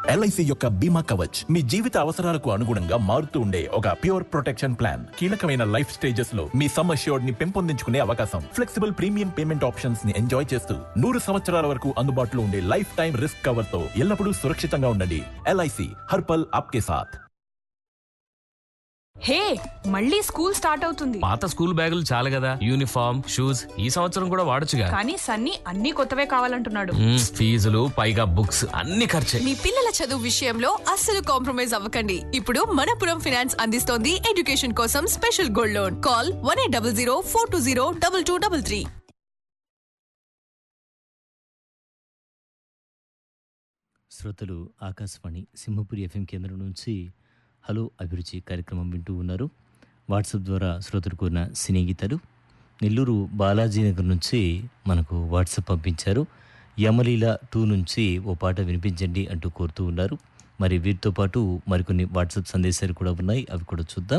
LIC యొక్క బీమా కవచ్ మీ జీవిత అవసరాలకు అనుగుణంగా మారుతూ ఉండే ఒక ప్యూర్ ప్రొటెక్షన్ ప్లాన్ కీలకమైన లైఫ్ స్టేజెస్ లో మీ సమ్ అష్యూర్డ్ ని పెంపొందించుకునే అవకాశం ఫ్లెక్సిబుల్ ప్రీమియం పేమెంట్ ఆప్షన్స్ ని ఎంజాయ్ చేస్తూ నూరు సంవత్సరాల వరకు అందుబాటులో ఉండే లైఫ్ టైం రిస్క్ కవర్ తో ఎల్లప్పుడూ సురక్షితంగా ఉండండి ఎల్ఐసి హర్పల్ ఆప్కే సాథ్ హే మళ్ళీ స్కూల్ స్టార్ట్ అవుతుంది పాత స్కూల్ బ్యాగులు చాలు కదా యూనిఫామ్ షూస్ ఈ సంవత్సరం కూడా వాడొచ్చుగా కానీ సన్నీ అన్ని కొత్తవే కావాలంటున్నాడు మ్మ్, ఫీజులు పైగా బుక్స్ అన్ని ఖర్చే మీ పిల్లల చదువు విషయంలో అస్సలు కాంప్రమైజ్ అవ్వకండి ఇప్పుడు మనపురం ఫైనాన్స్ అందిస్తోంది ఎడ్యుకేషన్ కోసం special gold loan call one eight double zero four two zero double two double three శ్రోతలు ఆకాశవాణి సింహపురి ఎఫ్ఎం కేంద్రం నుంచి హలో అభిరుచి కార్యక్రమం వింటూ ఉన్నారు వాట్సాప్ ద్వారా శ్రోతలు కోరిన సినీ గీతాలు నెల్లూరు బాలాజీ నగర్ నుంచి మనకు వాట్సాప్ పంపించారు యమలీల టూ నుంచి ఓ పాట వినిపించండి అంటూ కోరుతూ ఉన్నారు మరి వీటితో పాటు మరికొన్ని వాట్సాప్ సందేశాలు కూడా ఉన్నాయి అవి కూడా చూద్దాం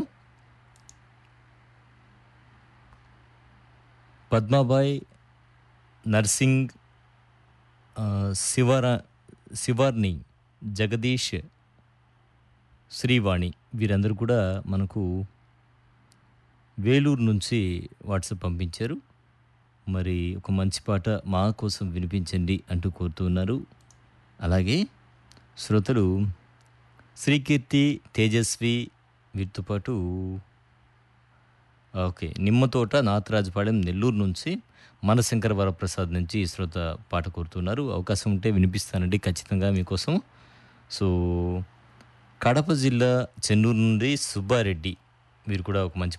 పద్మాబాయ్ నర్సింగ్ ఆ, శివర శివార్ని జగదీష్ శ్రీవాణి వీరందరూ కూడా మనకు వేలూరు నుంచి వాట్సాప్ పంపించారు మరి ఒక మంచి పాట మా కోసం వినిపించండి అంటూ కోరుతూ ఉన్నారు అలాగే శ్రోతలు శ్రీకీర్తి తేజస్వి వీరితో పాటు ఓకే నిమ్మతోట నాతరాజపాలెం నెల్లూరు నుంచి మనశంకర వరప్రసాద్ నుంచి ఈ శ్రోత పాట కోరుతున్నారు అవకాశం ఉంటే వినిపిస్తానండి ఖచ్చితంగా మీకోసం సో కడప జిల్లా చెన్నూరు నుండి సుబ్బారెడ్డి వీరు కూడా ఒక మంచి